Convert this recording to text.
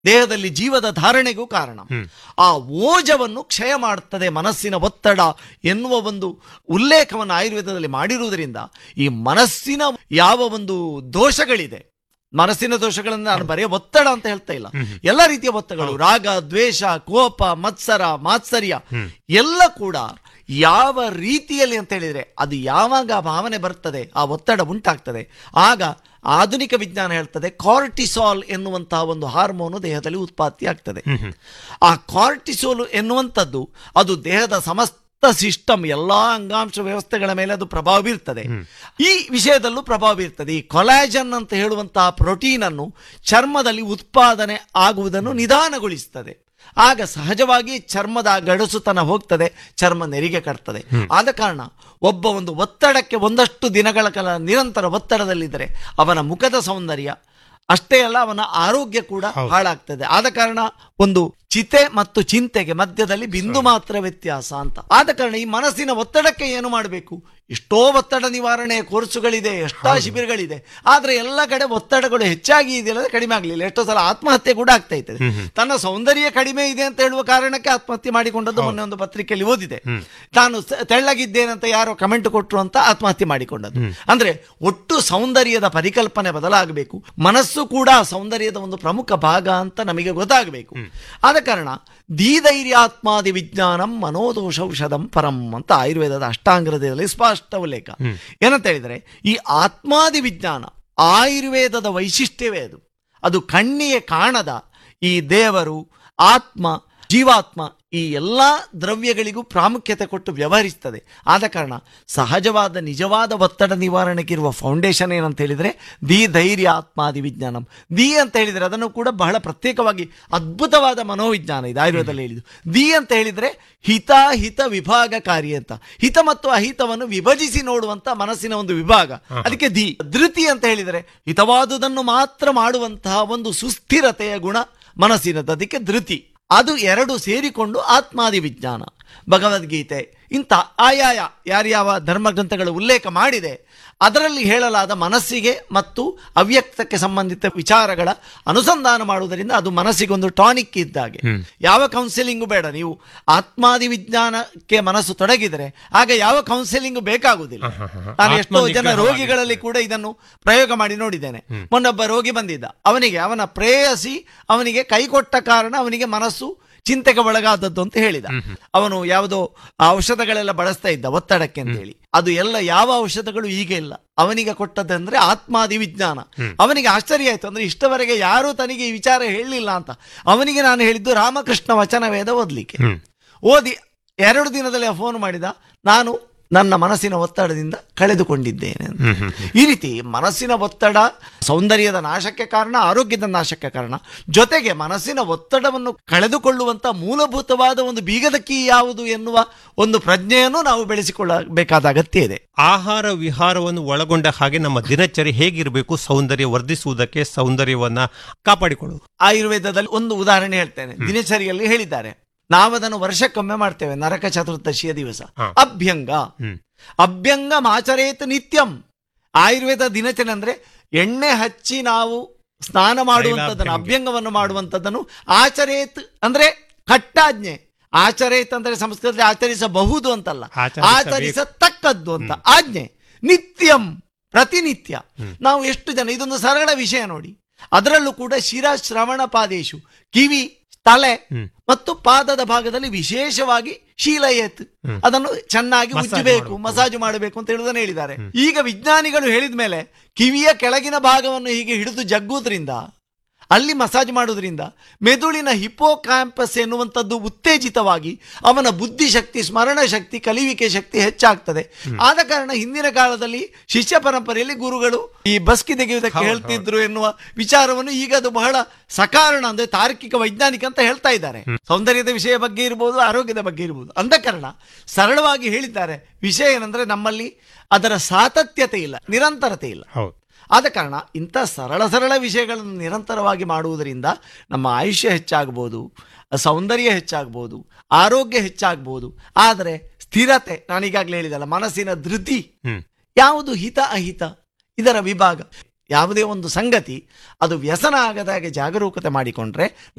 ದೇಹದಲ್ಲಿ ಜೀವದ ಧಾರಣೆಗೂ ಕಾರಣ ಆ ಓಜವನ್ನು ಕ್ಷಯ ಮಾಡುತ್ತದೆ ಮನಸ್ಸಿನ ಒತ್ತಡ ಎನ್ನುವ ಒಂದು ಉಲ್ಲೇಖವನ್ನು ಆಯುರ್ವೇದದಲ್ಲಿ ಮಾಡಿರುವುದರಿಂದ ಈ ಮನಸ್ಸಿನ ಯಾವ ಒಂದು ದೋಷಗಳಿದೆ ಮನಸ್ಸಿನ ದೋಷಗಳನ್ನು ನಾನು ಬರೆಯ ಒತ್ತಡ ಅಂತ ಹೇಳ್ತಾ ಇಲ್ಲ ಎಲ್ಲ ರೀತಿಯ ಒತ್ತಡಗಳು ರಾಗ ದ್ವೇಷ ಕೋಪ ಮತ್ಸರ ಮಾತ್ಸರ್ಯ ಎಲ್ಲ ಕೂಡ ಯಾವ ರೀತಿಯಲ್ಲಿ ಅಂತ ಹೇಳಿದ್ರೆ ಅದು ಯಾವಾಗ ಆ ಭಾವನೆ ಬರ್ತದೆ ಆ ಒತ್ತಡ ಉಂಟಾಗ್ತದೆ ಆಗ ಆಧುನಿಕ ವಿಜ್ಞಾನ ಹೇಳ್ತದೆ ಕಾರ್ಟಿಸಾಲ್ ಎನ್ನುವಂತಹ ಒಂದು ಹಾರ್ಮೋನು ದೇಹದಲ್ಲಿ ಉತ್ಪತ್ತಿ ಆಗ್ತದೆ ಆ ಕಾರ್ಟಿಸೋಲ್ ಎನ್ನುವಂಥದ್ದು ಅದು ದೇಹದ ಸಮಸ್ತ ಸಿಸ್ಟಮ್ ಎಲ್ಲಾ ಅಂಗಾಂಶ ವ್ಯವಸ್ಥೆಗಳ ಮೇಲೆ ಅದು ಪ್ರಭಾವ ಬೀರ್ತದೆ ಈ ವಿಷಯದಲ್ಲೂ ಪ್ರಭಾವ ಬೀರ್ತದೆ ಈ ಕೊಲಾಜನ್ ಅಂತ ಹೇಳುವಂತಹ ಪ್ರೋಟೀನ್ ಅನ್ನು ಚರ್ಮದಲ್ಲಿ ಉತ್ಪಾದನೆ ಆಗುವುದನ್ನು ನಿಧಾನಗೊಳಿಸ್ತದೆ ಆಗ ಸಹಜವಾಗಿ ಚರ್ಮದ ಗಡಸುತನ ಹೋಗ್ತದೆ ಚರ್ಮ ನೆರಿಗೆ ಕಟ್ತದೆ ಆದ ಕಾರಣ ಒಬ್ಬ ಒಂದು ಒತ್ತಡಕ್ಕೆ ಒಂದಷ್ಟು ದಿನಗಳ ಕಾಲ ನಿರಂತರ ಒತ್ತಡದಲ್ಲಿದ್ದರೆ ಅವನ ಮುಖದ ಸೌಂದರ್ಯ ಅಷ್ಟೇ ಅಲ್ಲ ಅವನ ಆರೋಗ್ಯ ಕೂಡ ಹಾಳಾಗ್ತದೆ ಆದ ಕಾರಣ ಒಂದು ಚಿತೆ ಮತ್ತು ಚಿಂತೆಗೆ ಮಧ್ಯದಲ್ಲಿ ಬಿಂದು ಮಾತ್ರ ವ್ಯತ್ಯಾಸ ಅಂತ ಆದ ಕಾರಣ ಈ ಮನಸ್ಸಿನ ಒತ್ತಡಕ್ಕೆ ಏನು ಮಾಡಬೇಕು ಎಷ್ಟೋ ಒತ್ತಡ ನಿವಾರಣೆ ಕೋರ್ಸುಗಳಿದೆ ಎಷ್ಟೋ ಶಿಬಿರಗಳಿದೆ ಆದ್ರೆ ಎಲ್ಲ ಕಡೆ ಒತ್ತಡಗಳು ಹೆಚ್ಚಾಗಿ ಇದೆಯಲ್ಲ ಕಡಿಮೆ ಆಗಲಿಲ್ಲ ಎಷ್ಟೋ ಸಲ ಆತ್ಮಹತ್ಯೆ ಕೂಡ ಆಗ್ತಾ ಇರ್ತದೆ ತನ್ನ ಸೌಂದರ್ಯ ಕಡಿಮೆ ಇದೆ ಅಂತ ಹೇಳುವ ಕಾರಣಕ್ಕೆ ಆತ್ಮಹತ್ಯೆ ಮಾಡಿಕೊಂಡದ್ದು ಮೊನ್ನೆ ಒಂದು ಪತ್ರಿಕೆಯಲ್ಲಿ ಓದಿದೆ ನಾನು ಸ- ತೆಳ್ಳಗಿದ್ದೇನಂತ ಯಾರೋ ಕಮೆಂಟ್ ಕೊಟ್ಟರು ಅಂತ ಆತ್ಮಹತ್ಯೆ ಮಾಡಿಕೊಂಡದ್ದು ಅಂದ್ರೆ ಒಟ್ಟು ಸೌಂದರ್ಯದ ಪರಿಕಲ್ಪನೆ ಬದಲಾಗಬೇಕು ಮನಸ್ಸು ಕೂಡ ಸೌಂದರ್ಯದ ಒಂದು ಪ್ರಮುಖ ಭಾಗ ಅಂತ ನಮಗೆ ಗೊತ್ತಾಗಬೇಕು ಆದ ಕಾರಣ ಧೀಧೈರ್ಯಾತ್ಮಾದಿ ವಿಜ್ಞಾನಂ ಮನೋದೋಷೌಷಧಂ ಪರಂ ಅಂತ ಆಯುರ್ವೇದದ ಅಷ್ಟಾಂಗದಲ್ಲಿ ಸ್ಪಷ್ಟ ಉಲ್ಲೇಖ ಏನಂತ ಹೇಳಿದ್ರೆ ಈ ಆತ್ಮಾದಿ ವಿಜ್ಞಾನ ಆಯುರ್ವೇದದ ವೈಶಿಷ್ಟ್ಯವೇ ಅದು ಅದು ಕಣ್ಣಿಗೆ ಕಾಣದ ಈ ದೇವರು ಆತ್ಮ ಜೀವಾತ್ಮ ಈ ಎಲ್ಲ ದ್ರವ್ಯಗಳಿಗೂ ಪ್ರಾಮುಖ್ಯತೆ ಕೊಟ್ಟು ವ್ಯವಹರಿಸ್ತದೆ ಆದ ಕಾರಣ ಸಹಜವಾದ ನಿಜವಾದ ಒತ್ತಡ ನಿವಾರಣೆಗೆ ಇರುವ ಫೌಂಡೇಶನ್ ಏನಂತ ಹೇಳಿದ್ರೆ ದಿ ಧೈರ್ಯ ಆತ್ಮಾದಿ ವಿಜ್ಞಾನಂ ದಿ ಅಂತ ಹೇಳಿದ್ರೆ ಅದನ್ನು ಕೂಡ ಬಹಳ ಪ್ರತ್ಯೇಕವಾಗಿ ಅದ್ಭುತವಾದ ಮನೋವಿಜ್ಞಾನ ಇದೆ ಆಯುರ್ವೇದದಲ್ಲಿ ಹೇಳಿದ್ದು ದಿ ಅಂತ ಹೇಳಿದ್ರೆ ಹಿತ ಹಿತ ವಿಭಾಗಕಾರಿ ಅಂತ ಹಿತ ಮತ್ತು ಅಹಿತವನ್ನು ವಿಭಜಿಸಿ ನೋಡುವಂತ ಮನಸ್ಸಿನ ಒಂದು ವಿಭಾಗ ಅದಕ್ಕೆ ದಿ ಧೃತಿ ಅಂತ ಹೇಳಿದರೆ ಹಿತವಾದುದನ್ನು ಮಾತ್ರ ಮಾಡುವಂತಹ ಒಂದು ಸುಸ್ಥಿರತೆಯ ಗುಣ ಮನಸ್ಸಿನದ್ದು ಅದಕ್ಕೆ ಧೃತಿ ಅದು ಎರಡು ಸೇರಿಕೊಂಡು ಆತ್ಮಾದಿ ವಿಜ್ಞಾನ ಭಗವದ್ಗೀತೆ ಇಂಥ ಆಯಾಯ ಯಾರ್ಯಾವ ಧರ್ಮಗ್ರಂಥಗಳು ಉಲ್ಲೇಖ ಮಾಡಿದೆ ಅದರಲ್ಲಿ ಹೇಳಲಾದ ಮನಸ್ಸಿಗೆ ಮತ್ತು ಅವ್ಯಕ್ತಕ್ಕೆ ಸಂಬಂಧಿತ ವಿಚಾರಗಳ ಅನುಸಂಧಾನ ಮಾಡುವುದರಿಂದ ಅದು ಮನಸ್ಸಿಗೊಂದು ಟಾನಿಕ್ ಇದ್ದಾಗೆ ಯಾವ ಕೌನ್ಸಿಲಿಂಗು ಬೇಡ ನೀವು ಆತ್ಮಾದಿ ವಿಜ್ಞಾನಕ್ಕೆ ಮನಸ್ಸು ತೊಡಗಿದರೆ ಆಗ ಯಾವ ಕೌನ್ಸಿಲಿಂಗ್ ಬೇಕಾಗುವುದಿಲ್ಲ ನಾನು ಎಷ್ಟೋ ಜನ ರೋಗಿಗಳಲ್ಲಿ ಕೂಡ ಇದನ್ನು ಪ್ರಯೋಗ ಮಾಡಿ ನೋಡಿದ್ದೇನೆ ಮೊನ್ನೊಬ್ಬ ರೋಗಿ ಬಂದಿದ್ದ ಅವನಿಗೆ ಅವನ ಪ್ರೇಯಸಿ ಅವನಿಗೆ ಕೈ ಕೊಟ್ಟ ಕಾರಣ ಅವನಿಗೆ ಮನಸ್ಸು ಚಿಂತೆಗೆ ಒಳಗಾದದ್ದು ಅಂತ ಹೇಳಿದ ಅವನು ಯಾವುದೋ ಆ ಔಷಧಗಳೆಲ್ಲ ಬಳಸ್ತಾ ಇದ್ದ ಒತ್ತಡಕ್ಕೆ ಅಂತ ಹೇಳಿ ಅದು ಎಲ್ಲ ಯಾವ ಔಷಧಗಳು ಈಗ ಇಲ್ಲ ಅವನಿಗೆ ಕೊಟ್ಟದಂದ್ರೆ ಆತ್ಮಾದಿ ವಿಜ್ಞಾನ ಅವನಿಗೆ ಆಶ್ಚರ್ಯ ಆಯ್ತು ಅಂದ್ರೆ ಇಷ್ಟವರೆಗೆ ಯಾರೂ ತನಗೆ ಈ ವಿಚಾರ ಹೇಳಲಿಲ್ಲ ಅಂತ ಅವನಿಗೆ ನಾನು ಹೇಳಿದ್ದು ರಾಮಕೃಷ್ಣ ವಚನ ವೇದ ಓದ್ಲಿಕ್ಕೆ ಓದಿ ಎರಡು ದಿನದಲ್ಲಿ ಫೋನ್ ಮಾಡಿದ ನಾನು ನನ್ನ ಮನಸ್ಸಿನ ಒತ್ತಡದಿಂದ ಕಳೆದುಕೊಂಡಿದ್ದೇನೆ ಅಂತ. ಈ ರೀತಿ ಮನಸ್ಸಿನ ಒತ್ತಡ ಸೌಂದರ್ಯದ ನಾಶಕ್ಕೆ ಕಾರಣ ಆರೋಗ್ಯದ ನಾಶಕ್ಕೆ ಕಾರಣ ಜೊತೆಗೆ ಮನಸ್ಸಿನ ಒತ್ತಡವನ್ನು ಕಳೆದುಕೊಳ್ಳುವಂತ ಮೂಲಭೂತವಾದ ಒಂದು ಬೀಗದ ಕೀ ಯಾವುದು ಎನ್ನುವ ಒಂದು ಪ್ರಜ್ಞೆಯನ್ನು ನಾವು ಬೆಳೆಸಿಕೊಳ್ಳಬೇಕಾದ ಅಗತ್ಯ ಇದೆ ಆಹಾರ ವಿಹಾರವನ್ನು ಒಳಗೊಂಡ ಹಾಗೆ ನಮ್ಮ ದಿನಚರಿ ಹೇಗಿರಬೇಕು ಸೌಂದರ್ಯ ವರ್ಧಿಸುವುದಕ್ಕೆ ಸೌಂದರ್ಯವನ್ನ ಕಾಪಾಡಿಕೊಳ್ಳುವುದು ಆಯುರ್ವೇದದಲ್ಲಿ ಒಂದು ಉದಾಹರಣೆ ಹೇಳ್ತೇನೆ ದಿನಚರಿಯಲ್ಲಿ ಹೇಳಿದ್ದಾರೆ ನಾವದನ್ನು ವರ್ಷಕ್ಕೊಮ್ಮೆ ಮಾಡ್ತೇವೆ ನರಕ ಚತುರ್ದಶಿಯ ದಿವಸ ಹಾ. ಅಭ್ಯಂಗ ಅಭ್ಯಂಗ ಮಾಚರೇತ್ ನಿತ್ಯಂ ಆಯುರ್ವೇದ ದಿನಚರಿ ಅಂದ್ರೆ ಎಣ್ಣೆ ಹಚ್ಚಿ ನಾವು ಸ್ನಾನ ಮಾಡುವಂತದ್ದನ್ನು ಅಭ್ಯಂಗವನ್ನು ಮಾಡುವಂತದ್ದನ್ನು ಆಚರೇತ್ ಅಂದ್ರೆ ಕಟ್ಟಾಜ್ಞೆ ಆಚರೇತ್ ಅಂದ್ರೆ ಸಂಸ್ಕೃತದಲ್ಲಿ ಆಚರಿಸಬಹುದು ಅಂತಲ್ಲ ಆಚರಿಸಬೇಕು. ಆಚರಿಸತಕ್ಕದ್ದು ಅಂತ ಆಜ್ಞೆ ನಿತ್ಯಂ ಪ್ರತಿನಿತ್ಯ ನಾವು ಎಷ್ಟು ಜನ ಇದೊಂದು ಸರಳ ವಿಷಯ ನೋಡಿ ಅದರಲ್ಲೂ ಕೂಡ ಶಿರ ಶ್ರವಣ ಪಾದೇಶು ಕಿವಿ ತಲೆ ಮತ್ತು ಪಾದದ ಭಾಗದಲ್ಲಿ ವಿಶೇಷವಾಗಿ ಶೀಲಯೇತ್ ಅದನ್ನು ಚೆನ್ನಾಗಿ ಉಜ್ಜಬೇಕು ಮಸಾಜು ಮಾಡಬೇಕು ಅಂತ ಹೇಳುವುದನ್ನು ಹೇಳಿದ್ದಾರೆ ಈಗ ವಿಜ್ಞಾನಿಗಳು ಹೇಳಿದ ಮೇಲೆ ಕಿವಿಯ ಕೆಳಗಿನ ಭಾಗವನ್ನು ಹೀಗೆ ಹಿಡಿದು ಜಗ್ಗುವುದರಿಂದ ಅಲ್ಲಿ ಮಸಾಜ್ ಮಾಡುವುದರಿಂದ ಮೆದುಳಿನ ಹಿಪೋ ಕ್ಯಾಂಪಸ್ ಎನ್ನುವಂಥದ್ದು ಉತ್ತೇಜಿತವಾಗಿ ಅವನ ಬುದ್ಧಿಶಕ್ತಿ ಸ್ಮರಣ ಶಕ್ತಿ ಕಲಿಯುವಿಕೆ ಶಕ್ತಿ ಹೆಚ್ಚಾಗ್ತದೆ ಆದ ಕಾರಣ ಹಿಂದಿನ ಕಾಲದಲ್ಲಿ ಶಿಷ್ಯ ಪರಂಪರೆಯಲ್ಲಿ ಗುರುಗಳು ಈ ಬಸ್ಕಿ ತೆಗೆಯುವುದಕ್ಕೆ ಹೇಳ್ತಿದ್ರು ಎನ್ನುವ ವಿಚಾರವನ್ನು ಈಗ ಅದು ಬಹಳ ಸಕಾರಣ ಅಂದ್ರೆ ತಾರ್ಕಿಕ ವೈಜ್ಞಾನಿಕ ಅಂತ ಹೇಳ್ತಾ ಇದ್ದಾರೆ ಸೌಂದರ್ಯದ ವಿಷಯ ಬಗ್ಗೆ ಇರಬಹುದು ಆರೋಗ್ಯದ ಬಗ್ಗೆ ಇರಬಹುದು ಅಂದ ಕಾರಣ ಸರಳವಾಗಿ ಹೇಳಿದ್ದಾರೆ ವಿಷಯ ಏನಂದ್ರೆ ನಮ್ಮಲ್ಲಿ ಅದರ ಸಾತತ್ಯತೆ ಇಲ್ಲ ನಿರಂತರತೆ ಇಲ್ಲ ಹೌದು ಆದ ಕಾರಣ ಇಂಥ ಸರಳ ಸರಳ ವಿಷಯಗಳನ್ನು ನಿರಂತರವಾಗಿ ಮಾಡುವುದರಿಂದ ನಮ್ಮ ಆಯುಷ್ಯ ಹೆಚ್ಚಾಗ್ಬೋದು ಸೌಂದರ್ಯ ಹೆಚ್ಚಾಗ್ಬೋದು ಆರೋಗ್ಯ ಹೆಚ್ಚಾಗ್ಬೋದು ಆದರೆ ಸ್ಥಿರತೆ ನಾನೀಗಾಗಲೇ ಹೇಳಿದಲ್ಲ ಮನಸ್ಸಿನ ಧೃತಿ ಹ್ಮ್ ಯಾವುದು ಹಿತ ಅಹಿತ ಇದರ ವಿಭಾಗ ಯಾವುದೇ ಒಂದು ಸಂಗತಿ ಅದು ವ್ಯಸನ ಆಗದಾಗೆ ಜಾಗರೂಕತೆ ಮಾಡಿಕೊಂಡ್ರೆ